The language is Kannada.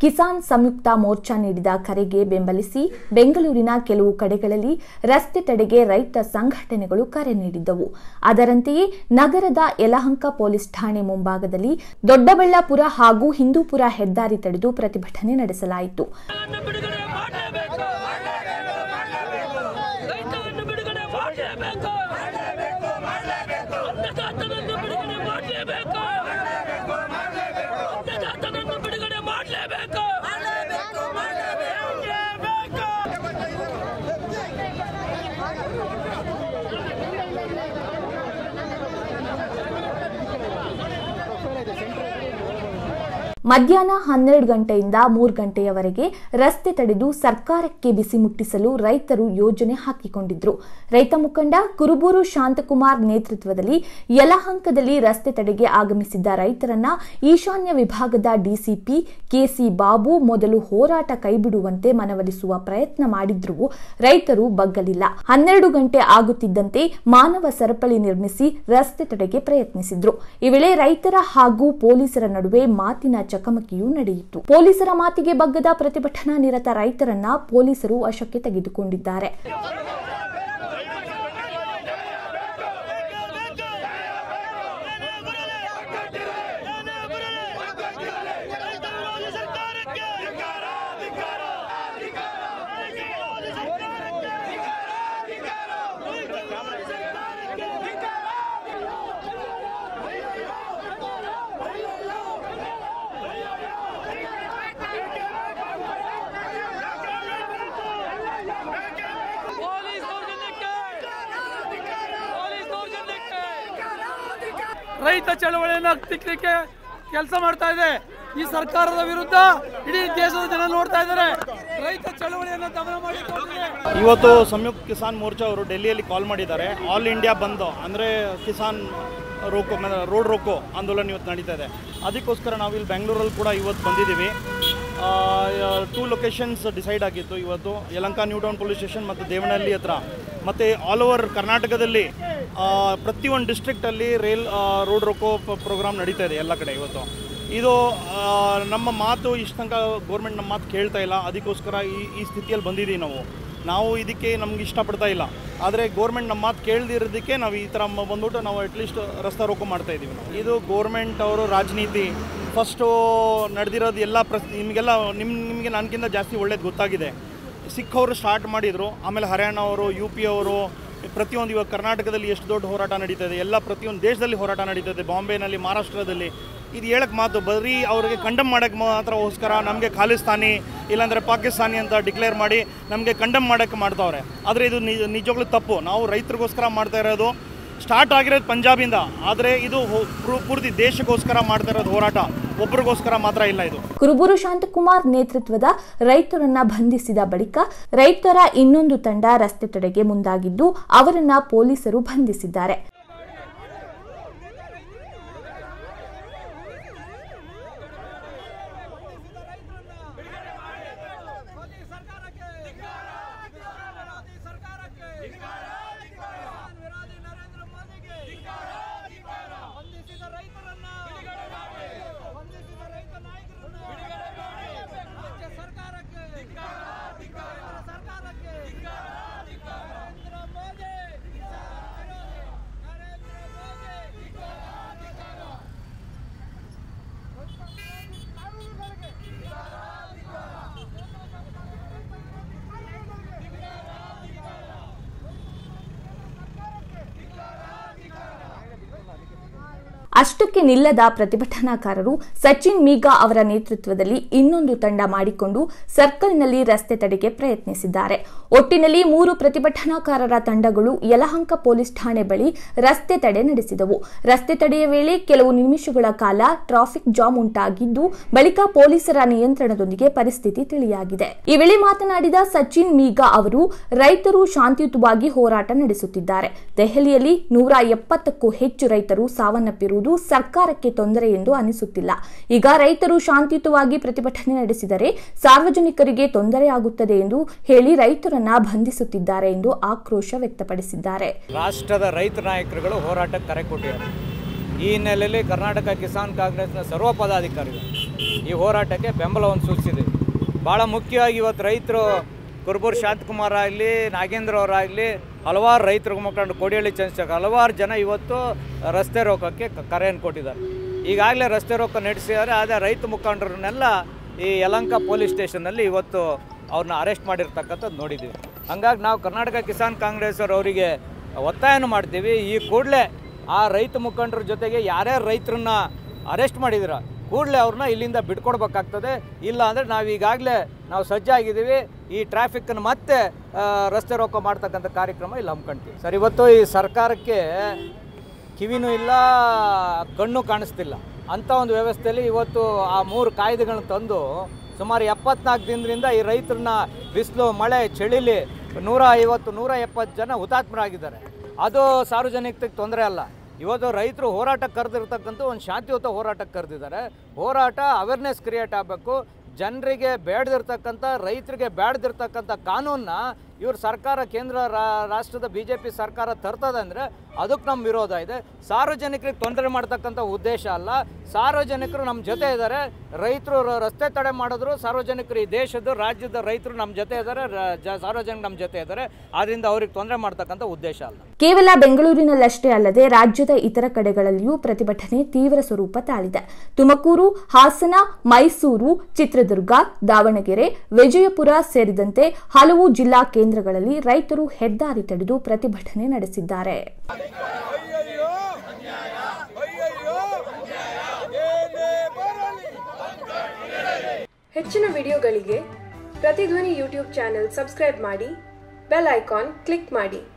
ಕಿಸಾನ್ ಸಂಯುಕ್ತ ಮೋರ್ಚಾ ನೀಡಿದ ಕರೆಗೆ ಬೆಂಬಲಿಸಿ ಬೆಂಗಳೂರಿನ ಕೆಲವು ಕಡೆಗಳಲ್ಲಿ ರಸ್ತೆ ತಡೆಗೆ ರೈತ ಸಂಘಟನೆಗಳು ಕರೆ ನೀಡಿದ್ದವು ಅದರಂತೆಯೇ ನಗರದ ಯಲಹಂಕ ಪೊಲೀಸ್ ಠಾಣೆ ಮುಂಭಾಗದಲ್ಲಿ ದೊಡ್ಡಬಳ್ಳಾಪುರ ಹಾಗೂ ಹಿಂದೂಪುರ ಹೆದ್ದಾರಿ ತಡೆದು ಪ್ರತಿಭಟನೆ ನಡೆಸಲಾಯಿತು ರೈತರನ್ನು ಬಿಡುಗಡೆ ಮಾಡಲೇಬೇಕು ರೈತರನ್ನು ಬಿಡುಗಡೆ ಮಾಡಲೇಬೇಕು ಅನ್ನದಾತನನ್ನು ಬಿಡುಗಡೆ ಮಾಡಲೇಬೇಕು ಅನ್ನದಾತನನ್ನು ಬಿಡುಗಡೆ ಮಾಡಲೇಬೇಕು ಮಧ್ಯಾಹ್ನ ಹನ್ನೆರಡು ಗಂಟೆಯಿಂದ ಮೂರು ಗಂಟೆಯವರೆಗೆ ರಸ್ತೆ ತಡೆದು ಸರ್ಕಾರಕ್ಕೆ ಬಿಸಿ ಮುಟ್ಟಿಸಲು ರೈತರು ಯೋಜನೆ ಹಾಕಿಕೊಂಡಿದ್ರು ರೈತ ಮುಖಂಡ ಕುರುಬೂರು ಶಾಂತಕುಮಾರ್ ನೇತೃತ್ವದಲ್ಲಿ ಯಲಹಂಕದಲ್ಲಿ ರಸ್ತೆ ತಡೆಗೆ ಆಗಮಿಸಿದ್ದ ರೈತರನ್ನ ಈಶಾನ್ಯ ವಿಭಾಗದ ಡಿಸಿಪಿ ಕೆಸಿ ಬಾಬು ಮೊದಲು ಹೋರಾಟ ಕೈಬಿಡುವಂತೆ ಮನವೊಲಿಸುವ ಪ್ರಯತ್ನ ಮಾಡಿದ್ರೂ ರೈತರು ಬಗ್ಗಲಿಲ್ಲ ಹನ್ನೆರಡು ಗಂಟೆ ಆಗುತ್ತಿದ್ದಂತೆ ಮಾನವ ಸರಪಳಿ ನಿರ್ಮಿಸಿ ರಸ್ತೆ ತಡೆಗೆ ಪ್ರಯತ್ನಿಸಿದ್ರು ಈ ವೇಳೆ ರೈತರ ಹಾಗೂ ಪೊಲೀಸರ ನಡುವೆ ಮಾತಿನ ಚಕಮಕಿಯೂ ನಡೆಯಿತು ಪೊಲೀಸರ ಮಾತಿಗೆ ಬಗ್ಗದ ಪ್ರತಿಭಟನಾ ನಿರತ ರೈತರನ್ನ ಪೊಲೀಸರು ವಶಕ್ಕೆ ತೆಗೆದುಕೊಂಡಿದ್ದಾರೆ ಪೊಲೀಸ್ ದೌರ್ಜನ್ಯಕ್ಕೆ ಪೊಲೀಸ್ ದೌರ್ಜನ್ಯಕ್ಕೆ ರೈತ ಚಳವಳಿಯನ್ನು ಹತ್ತಿಕ್ಕಲಿಕ್ಕೆ ಕೆಲಸ ಮಾಡ್ತಾ ಇದೆ ಈ ಸರ್ಕಾರದ ವಿರುದ್ಧ ಇಡೀ ದೇಶದ ಜನ ನೋಡ್ತಾ ಇದ್ದಾರೆ ರೈತ ಚಳವಳಿಯನ್ನು ದಮನ ಮಾಡಿಕೊಂಡಿದೆ ಇವತ್ತು ಸಂಯುಕ್ತ ಕಿಸಾನ್ ಮೋರ್ಚಾ ಅವರು ಡೆಲ್ಲಿಯಲ್ಲಿ ಕಾಲ್ ಮಾಡಿದ್ದಾರೆ ಆಲ್ ಇಂಡಿಯಾ ಬಂದ್ ಅಂದರೆ ಕಿಸಾನ್ ರೋಕೋ ಮ- ರೋಡ್ ರೋಕೋ ಆಂದೋಲನ ಇವತ್ತು ನಡೀತಾ ಇದೆ ಅದಕ್ಕೋಸ್ಕರ ನಾವು ಇಲ್ಲಿ ಬೆಂಗಳೂರಲ್ಲಿ ಕೂಡ ಇವತ್ತು ಬಂದಿದ್ದೀವಿ ಟೂ ಲೊಕೇಶನ್ಸ್ ಡಿಸೈಡ್ ಆಗಿತ್ತು ಇವತ್ತು Yelahanka new town police station ಮತ್ತು ದೇವನಹಳ್ಳಿ ಹತ್ರ ಮತ್ತು ಆಲ್ ಓವರ್ ಕರ್ನಾಟಕದಲ್ಲಿ ಆ, ಪ್ರತಿಯೊಂದು ಡಿಸ್ಟ್ರಿಕ್ಟಲ್ಲಿ ರೈಲ್ ರೋಡ್ ರೋಕೋ ಪ್ರೋಗ್ರಾಮ್ ನಡೀತಾ ಇದೆ ಎಲ್ಲ ಕಡೆ ಇವತ್ತು ಇದು ಆ, ನಮ್ಮ ಮಾತು ಇಷ್ಟು ತನಕ ಗೌರ್ಮೆಂಟ್ ನಮ್ಮ ಮಾತು ಕೇಳ್ತಾ ಇಲ್ಲ ಅದಕ್ಕೋಸ್ಕರ ಈ ಈ ಸ್ಥಿತಿಯಲ್ಲಿ ಬಂದಿದ್ದೀವಿ ನಾವು ನಾವು ಇದಕ್ಕೆ ನಮ್ಗೆ ಇಷ್ಟಪಡ್ತಾ ಇಲ್ಲ ಆದರೆ ಗೌರ್ಮೆಂಟ್ ನಮ್ಮ ಮಾತು ಕೇಳ್ದಿರೋದಕ್ಕೆ ನಾವು ಈ ಥರ ಮ- ಬಂದ್ಬಿಟ್ಟು ನಾವು ಅಟ್ಲೀಸ್ಟ್ ರಸ್ತೆ ರೋಕೋ ಮಾಡ್ತಾ ಇದ್ದೀವಿ ನಾವು ಇದು ಗೌರ್ಮೆಂಟ್ ಅವರು ರಾಜನೀತಿ ಫಸ್ಟು ನಡೆದಿರೋದು ಎಲ್ಲ ಪ್ರಸ್ ನಿಮಗೆಲ್ಲ ನಿಮ್ಮ ನಿಮಗೆ ನನಗಿಂತ ಜಾಸ್ತಿ ಒಳ್ಳೇದು ಗೊತ್ತಾಗಿದೆ ಸಿಖ್ ಅವರು ಸ್ಟಾರ್ಟ್ ಮಾಡಿದರು ಆಮೇಲೆ ಹರಿಯಾಣ ಅವರು ಯು ಪಿ ಅವರು ಪ್ರತಿಯೊಂದು ಇವಾಗ ಕರ್ನಾಟಕದಲ್ಲಿ ಎಷ್ಟು ದೊಡ್ಡ ಹೋರಾಟ ನಡೀತಾ ಇದೆ ಎಲ್ಲ ಪ್ರತಿಯೊಂದು ದೇಶದಲ್ಲಿ ಹೋರಾಟ ನಡೀತಾ ಇದೆ ಬಾಂಬೆನಲ್ಲಿ ಮಹಾರಾಷ್ಟ್ರದಲ್ಲಿ ಇದು ಹೇಳಕ್ಕೆ ಮಾತು ಬರೀ ಅವ್ರಿಗೆ ಕಂಡಮ್ ಮಾಡೋಕ್ಕೆ ಮಾತ್ರಗೋಸ್ಕರ ನಮಗೆ ಖಾಲಿಸ್ತಾನಿ ಇಲ್ಲಾಂದರೆ ಪಾಕಿಸ್ತಾನಿ ಅಂತ ಡಿಕ್ಲೇರ್ ಮಾಡಿ ನಮಗೆ ಕಂಡಮ್ ಮಾಡೋಕ್ಕೆ ಮಾಡ್ತಾವ್ರೆ ಆದರೆ ಇದು ನಿಜ ನಿಜವಾಗ್ಲೂ ತಪ್ಪು ನಾವು ರೈತರಿಗೋಸ್ಕರ ಮಾಡ್ತಾ ಇರೋದು ಸ್ಟಾರ್ಟ್ ಆಗಿರೋದು ಪಂಜಾಬಿಂದ ಆದರೆ ಇದು ಹೋ- ಪೂರ್- ಪೂರ್ತಿ ದೇಶಕ್ಕೋಸ್ಕರ ಮಾಡ್ತಾ ಇರೋದು ಹೋರಾಟ ಒಬ್ರಿಗೋಸ್ಕರ ಮಾತ್ರ ಇಲ್ಲ ಇದು ಕುರುಬೂರು ಶಾಂತಕುಮಾರ್ ನೇತೃತ್ವದ ರೈತರನ್ನ ಬಂಧಿಸಿದ ಬಳಿಕ ರೈತರ ಇನ್ನೊಂದು ತಂಡ ರಸ್ತೆ ತಡೆಗೆ ಮುಂದಾಗಿದ್ದು ಅವರನ್ನ ಪೊಲೀಸರು ಬಂಧಿಸಿದ್ದಾರೆ ಅಷ್ಟಕ್ಕೆ ನಿಲ್ಲದ ಪ್ರತಿಭಟನಾಕಾರರು ಸಚಿನ್ ಮೀಗಾ ಅವರ ನೇತೃತ್ವದಲ್ಲಿ ಇನ್ನೊಂದು ತಂಡ ಮಾಡಿಕೊಂಡು ಸರ್ಕಲ್ನಲ್ಲಿ ರಸ್ತೆ ತಡೆಗೆ ಪ್ರಯತ್ನಿಸಿದ್ದಾರೆ ಒಟ್ಟಿನಲ್ಲಿ ಮೂರು ಪ್ರತಿಭಟನಾಕಾರರ ತಂಡಗಳು ಯಲಹಂಕ ಪೊಲೀಸ್ ಠಾಣೆ ಬಳಿ ರಸ್ತೆ ತಡೆ ನಡೆಸಿದವು ರಸ್ತೆ ತಡೆಯ ವೇಳೆ ಕೆಲವು ನಿಮಿಷಗಳ ಕಾಲ ಟ್ರಾಫಿಕ್ ಜಾಮ್ ಉಂಟಾಗಿದ್ದು ಬಳಿಕ ಪೊಲೀಸರ ನಿಯಂತ್ರಣದೊಂದಿಗೆ ಪರಿಸ್ಥಿತಿ ತಿಳಿಯಾಗಿದೆ ಈ ವೇಳೆ ಮಾತನಾಡಿದ ಸಚಿನ್ ಮೀಗಾ ಅವರು ರೈತರು ಶಾಂತಿಯುತವಾಗಿ ಹೋರಾಟ ನಡೆಸುತ್ತಿದ್ದಾರೆ ದೆಹಲಿಯಲ್ಲಿ ನೂರ ಎಪ್ಪತ್ತಕ್ಕೂ ಹೆಚ್ಚು ರೈತರು ಸಾವನ್ನಪ್ಪಿರುವುದು ಸರ್ಕಾರಕ್ಕೆ ತೊಂದರೆ ಎಂದು ಅನಿಸುತ್ತಿಲ್ಲ ಈಗ ರೈತರು ಶಾಂತಿಯುತವಾಗಿ ಪ್ರತಿಭಟನೆ ನಡೆಸಿದರೆ ಸಾರ್ವಜನಿಕರಿಗೆ ತೊಂದರೆಯಾಗುತ್ತದೆ ಎಂದು ಹೇಳಿ ರೈತರನ್ನ ಬಂಧಿಸುತ್ತಿದ್ದಾರೆ ಎಂದು ಆಕ್ರೋಶ ವ್ಯಕ್ತಪಡಿಸಿದ್ದಾರೆ ರಾಷ್ಟ್ರದ ರೈತ ನಾಯಕರುಗಳು ಹೋರಾಟಕ್ಕೆ ಕರೆ ಕೊಟ್ಟಿದ್ದಾರೆ ಈ ಹಿನ್ನೆಲೆಯಲ್ಲಿ ಕರ್ನಾಟಕ ಕಿಸಾನ್ ಕಾಂಗ್ರೆಸ್ನ ಸರ್ವ ಪದಾಧಿಕಾರಿಗಳು ಈ ಹೋರಾಟಕ್ಕೆ ಬೆಂಬಲವನ್ನು ಸೂಚಿಸಿದ್ದೀವಿ ಭಾಳ ಮುಖ್ಯವಾಗಿ ಇವತ್ತು ರೈತರು ಕುರುಬೂರು ಶಾಂತಕುಮಾರ್ ಆಗಲಿ ನಾಗೇಂದ್ರ ಅವರಾಗಲಿ ಹಲವಾರು ರೈತರ ಮುಖಂಡರು ಕೋಡಿಹಳ್ಳಿ ಚಂದ್ರಶೇಖರ್ ಹಲವಾರು ಜನ ಇವತ್ತು ರಸ್ತೆ ರೋಕೋಕ್ಕೆ ಕ- ಕರೆಯನ್ನು ಕೊಟ್ಟಿದ್ದಾರೆ ಈಗಾಗಲೇ ರಸ್ತೆ ರೋಕ ನಡೆಸಿದ್ದಾರೆ ಆದರೆ ರೈತ ಮುಖಂಡರನ್ನೆಲ್ಲ ಈ ಯಲಂಕ ಪೊಲೀಸ್ ಸ್ಟೇಷನ್ನಲ್ಲಿ ಇವತ್ತು ಅವ್ರನ್ನ ಅರೆಸ್ಟ್ ಮಾಡಿರ್ತಕ್ಕಂಥದ್ದು ನೋಡಿದ್ದೀವಿ ಹಂಗಾಗಿ ನಾವು ಕರ್ನಾಟಕ ಕಿಸಾನ್ ಕಾಂಗ್ರೆಸ್ ಅವ್ರು ಅವರಿಗೆ ಒತ್ತಾಯನ ಮಾಡ್ತೀವಿ ಈ ಕೂಡಲೇ ಆ ರೈತ ಮುಖಂಡರ ಜೊತೆಗೆ ಯಾರ್ಯಾರು ರೈತರನ್ನ ಅರೆಸ್ಟ್ ಮಾಡಿದಿರ ಕೂಡಲೇ ಅವ್ರನ್ನ ಇಲ್ಲಿಂದ ಬಿಟ್ಕೊಡ್ಬೇಕಾಗ್ತದೆ ಇಲ್ಲ ಅಂದರೆ ನಾವು ಈಗಾಗಲೇ ನಾವು ಸಜ್ಜಾಗಿದ್ದೀವಿ ಈ ಟ್ರಾಫಿಕ್ಕನ್ನು ಮತ್ತೆ ಆ, ರಸ್ತೆ ರೋಕೋ ಮಾಡ್ತಕ್ಕಂಥ ಕಾರ್ಯಕ್ರಮ ಇಲ್ಲಿ ಹಮ್ಮಿಕೊಳ್ತೀವಿ ಸರ್ ಇವತ್ತು ಈ ಸರ್ಕಾರಕ್ಕೆ ಕಿವಿನೂ ಇಲ್ಲ ಕಣ್ಣು ಕಾಣಿಸ್ತಿಲ್ಲ ಅಂಥ ಒಂದು ವ್ಯವಸ್ಥೆಯಲ್ಲಿ ಇವತ್ತು ಆ ಮೂರು ಕಾಯ್ದೆಗಳನ್ನ ತಂದು ಸುಮಾರು ಎಪ್ಪತ್ನಾಲ್ಕು ದಿನದಿಂದ ಈ ರೈತರನ್ನ ಬಿಸಿಲು ಮಳೆ ಚಳಿಲಿ ನೂರ ಐವತ್ತು ನೂರ ಎಪ್ಪತ್ತು ಜನ ಹುತಾತ್ಮರಾಗಿದ್ದಾರೆ ಅದು ಸಾರ್ವಜನಿಕರಿಗೆ ತೊಂದರೆ ಅಲ್ಲ ಇವತ್ತು ರೈತರು ಹೋರಾಟಕ್ಕೆ ಕರೆದಿರ್ತಕ್ಕಂಥ ಒಂದು ಶಾಂತಿಯುತ ಹೋರಾಟಕ್ಕೆ ಕರೆದಿದ್ದಾರೆ ಹೋರಾಟ ಅವೇರ್ನೆಸ್ ಕ್ರಿಯೇಟ್ ಆಗಬೇಕು ಜನರಿಗೆ ಬೇಡದಿರ್ತಕ್ಕಂಥ ರೈತರಿಗೆ ಬೇಡದಿರ್ತಕ್ಕಂಥ ಕಾನೂನನ್ನ ಇವ್ರ ಸರ್ಕಾರ ಕೇಂದ್ರ ರಾ- ರಾಷ್ಟ್ರದ ಬಿ ಜೆ ಪಿ ಸರ್ಕಾರ ತರ್ತದೆ ಅಂದರೆ ಅದಕ್ಕೆ ನಮ್ಮ ವಿರೋಧ ಇದೆ ಸಾರ್ವಜನಿಕರಿಗೆ ತೊಂದರೆ ಮಾಡ್ತಕ್ಕಂಥ ಉದ್ದೇಶ ಅಲ್ಲ ಸಾರ್ವಜನಿಕರು ನಮ್ಮ ಜೊತೆ ಇದ್ದಾರೆ ರೈತರು ರ- ರಸ್ತೆ ತಡೆ ಮಾಡಿದ್ರು ಸಾರ್ವಜನಿಕರು ಈ ದೇಶದ ರಾಜ್ಯದ ರೈತರು ನಮ್ಮ ಜೊತೆ ಇದ್ದಾರೆ ರ- ಜ- ಸಾರ್ವಜನಿಕರು ನಮ್ಮ ಜೊತೆ ಇದ್ದಾರೆ ಆದ್ದರಿಂದ ಅವ್ರಿಗೆ ತೊಂದರೆ ಮಾಡ್ತಕ್ಕಂಥ ಉದ್ದೇಶ ಅಲ್ಲ ಕೇವಲ ಬೆಂಗಳೂರಿನಲ್ಲಷ್ಟೇ ಅಲ್ಲದೆ ರಾಜ್ಯದ ಇತರ ಕಡೆಗಳಲ್ಲಿಯೂ ಪ್ರತಿಭಟನೆ ತೀವ್ರ ಸ್ವರೂಪ ತಾಳಿದೆ ತುಮಕೂರು ಹಾಸನ ಮೈಸೂರು ಚಿತ್ರದುರ್ಗ ದಾವಣಗೆರೆ ವಿಜಯಪುರ ಸೇರಿದಂತೆ ಹಲವು ಜಿಲ್ಲಾ ಕೇಂದ್ರಗಳಲ್ಲಿ ರೈತರು ಹೆದ್ದಾರಿ ತಡೆದು ಪ್ರತಿಭಟನೆ ನಡೆಸಿದ್ದಾರೆ ಹೆಚ್ಚಿನ ವಿಡಿಯೋಗಳಿಗೆ ಪ್ರತಿಧ್ವನಿ ಯೂಟ್ಯೂಬ್ ಚಾನೆಲ್ ಸಬ್ಸ್ಕ್ರೈಬ್ ಮಾಡಿ ಬೆಲ್ ಐಕಾನ್ ಕ್ಲಿಕ್ ಮಾಡಿ